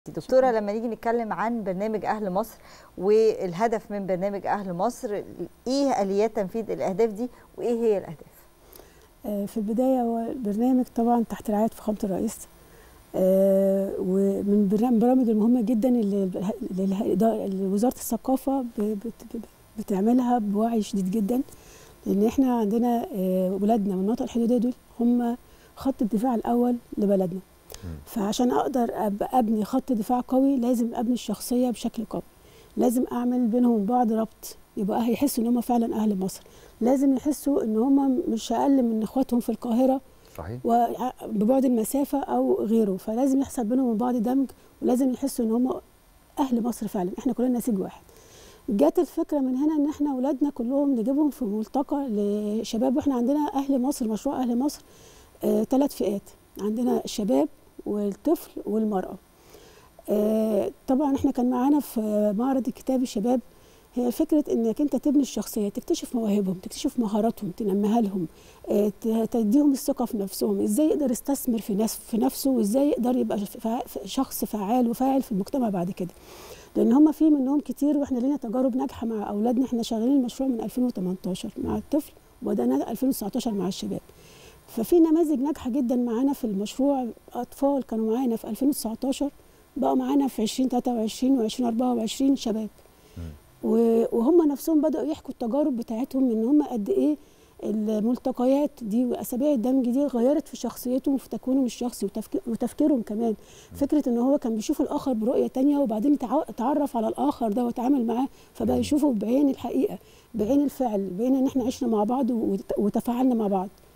دكتورة لما نيجي نتكلم عن برنامج أهل مصر والهدف من برنامج أهل مصر إيه آليات تنفيذ الأهداف دي وإيه هي الأهداف؟ في البداية هو البرنامج طبعا تحت رعاية فخامة الرئيس آه، ومن البرامج المهمة جدا اللي اللي وزارة الثقافة بتعملها بوعي شديد جدا لأن احنا عندنا آه، ولادنا من المناطق الحدودية دول هم خط الدفاع الأول لبلدنا فعشان اقدر ابني خط دفاع قوي لازم ابني الشخصيه بشكل قوي لازم اعمل بينهم وبين بعض ربط يبقى هيحسوا ان هم فعلا اهل مصر لازم يحسوا ان هم مش اقل من اخواتهم في القاهره صحيح ببعد المسافه او غيره فلازم يحصل بينهم وبين بعض دمج ولازم يحسوا ان هم اهل مصر فعلا احنا كلنا نسيج واحد جت الفكره من هنا ان احنا اولادنا كلهم نجيبهم في ملتقى لشباب واحنا عندنا اهل مصر مشروع اهل مصر ثلاث آه فئات عندنا الشباب والطفل والمرأة آه طبعا احنا كان معانا في معرض الكتاب الشباب هي فكرة انك انت تبني الشخصية تكتشف مواهبهم تكتشف مهاراتهم تنميها لهم آه تديهم الثقة في نفسهم ازاي يقدر يستثمر في, نفس في نفسه وازاي يقدر يبقى شخص فعال وفاعل في المجتمع بعد كده لان هم في منهم كتير واحنا لينا تجارب ناجحة مع اولادنا احنا شغالين المشروع من 2018 مع الطفل وبدأنا 2019 مع الشباب ففي نماذج ناجحه جدا معانا في المشروع اطفال كانوا معانا في 2019 بقوا معانا في 2023 و2024 شباب وهم نفسهم بداوا يحكوا التجارب بتاعتهم ان هم قد ايه الملتقيات دي واسابيع الدمج دي غيرت في شخصيتهم وفي تكوينهم الشخصي وتفكير وتفكيرهم كمان فكره ان هو كان بيشوف الاخر برؤيه تانية وبعدين اتعرف على الاخر ده وتعامل معاه فبقى يشوفه بعين الحقيقه بعين الفعل بعين ان احنا عشنا مع بعض وتفاعلنا مع بعض